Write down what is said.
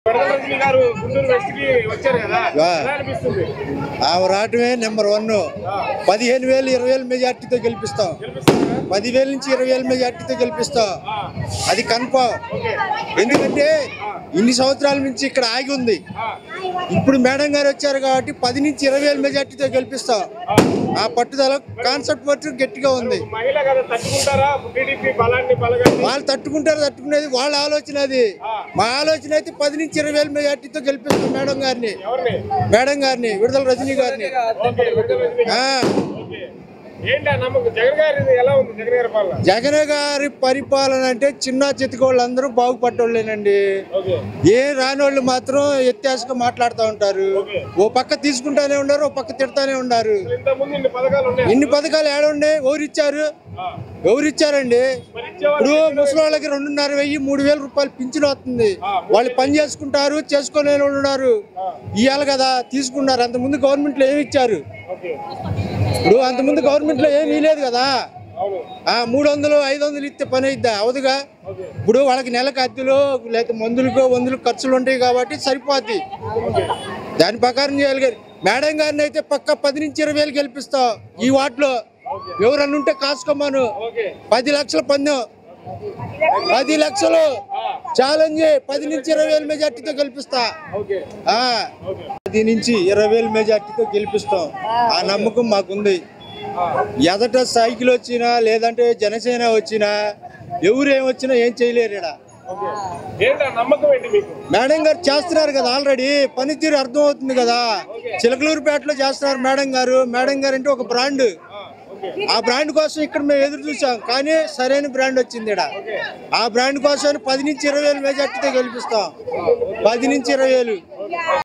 పెడల రజనీ గారు గుంటూరు వెస్ట్ కి వచ్చారు కదా ఆ. ఎలా అనిపిస్తుంది ఆమె రావటమే నెంబర్ వన్ పదిహేను వేలు ఇరవై వేల మెజార్టీతో గెలిపిస్తాం గెలిపిస్తారా పదివేల నుంచి ఇరవై వేల మెజార్టీతో గెలిపిస్తాం ఆ, అది కన్ఫామ్ ఓకే ఎందుకంటే ఇన్ని సంవత్సరాల నుంచి ఇక్కడ ఆగి ఉంది ఆ, ఇప్పుడు మేడం గారు వచ్చారు కాబట్టి పది నుంచి ఇరవై వేల మెజార్టీతో గెలిపిస్తాం ఆ. ఆ పట్టుదల కాన్సెప్ట్ మట్టు గట్టిగా ఉంది మహిళ కదా తట్టుకుంటారా టీడీపీ బలాన్ని బలగాన్ని వాళ్ళు తట్టుకుంటారు తట్టుకునేది వాళ్ళ ఆలోచన అది మా ఆలోచన అయితే పది నుంచి ఇరవై వేల మెజార్టీతో గెలిపిస్తాం మేడం గారిని ఎవరిని మేడం గారిని విడుదల రజనీ గారిని ఓకే పెడల రజనీ గారు. ఆ, ఓకే ఏంటి ఆ నమ్మకం జగన్ గారి ఎలా ఉంది జగన్ గారి పాలన జగన్ గారి పరిపాలన అంటే చిన్న చితికోళ్ళందరూ బాగుపడ్డోళ్ళేనండి ఓకే ఏ రానోళ్ళు మాత్రం వ్యత్యాసంగా మాట్లాడుతూ ఉంటారు ఓ పక్క తీసుకుంటానే ఉన్నారు ఓ పక్క తిడతానే ఉన్నారు ఇంత ముందు ఇన్ని పథకాలు ఉన్నాయి ఇన్ని పథకాలు ఏడుండే ఎవరిచ్చారు ఎవరిచ్చారండి మరి ఇచ్చేవాళ్ళు ఇప్పుడు ముసలి వాళ్ళకి రెండున్నర వెయ్యి మూడు వేల రూపాయలు పింఛన్ వస్తుంది వాళ్ళు పని చేసుకుంటారు చేసుకునే వాళ్ళు ఉన్నారు ఇవ్వాలి కదా తీసుకున్నారు అంతకుముందు గవర్నమెంట్ లో ఏమి ఇచ్చారు ఓకే ఇప్పుడు అంతకుముందు గవర్నమెంట్ లో ఏమీ లేదు కదా అవును ఆ మూడు వందలు ఐదు వందలు ఇస్తే పని అయిద్దా అవదుగా ఓకే ఇప్పుడు వాళ్ళకి నెలకు అద్దెలు లేకపోతే మందులకు వందులు ఖర్చులు ఉంటాయి కాబట్టి సరిపోద్ది దాని ప్రకారం చేయాలి కానీ మేడం గారిని అయితే పక్క పది నుంచి ఇరవై వేలు గెలిపిస్తాం ఈ వార్డులో ఎవరన్నా ఉంటే కాసుకోమను ఓకే పది లక్షల పందెం పది లక్షలు ఛాలెంజ్ పది నుంచి ఇరవై వేల మెజార్టీతో గెలిపిస్తా ఓకే ఆ ఓకే పది నుంచి ఇరవై వేల మెజార్టీతో గెలిపిస్తాం ఆ నమ్మకం మాకుంది ఎదట సైకిల్ వచ్చినా లేదంటే జనసేన వచ్చినా ఎవరు ఏం వచ్చినా ఏం చేయలేరు ఈడ ఓకే ఏంటి ఆ నమ్మకం ఏంటి మీకు మేడం గారు చేస్తున్నారు కదా ఆల్రెడీ పనితీరు అర్థం అవుతుంది కదా చిలకలూరుపేటలో చేస్తున్నారు మేడం గారు మేడం గారు అంటే ఒక బ్రాండ్ ఓకే ఆ బ్రాండ్ కోసం ఇక్కడ మేము ఎదురు చూసాం కానీ సరైన బ్రాండ్ వచ్చింది ఇక్కడ ఆ బ్రాండ్ కోసం పది నుంచి ఇరవై వేలు మెజార్టీతో గెలిపిస్తాం పది నుంచి ఇరవై వేలు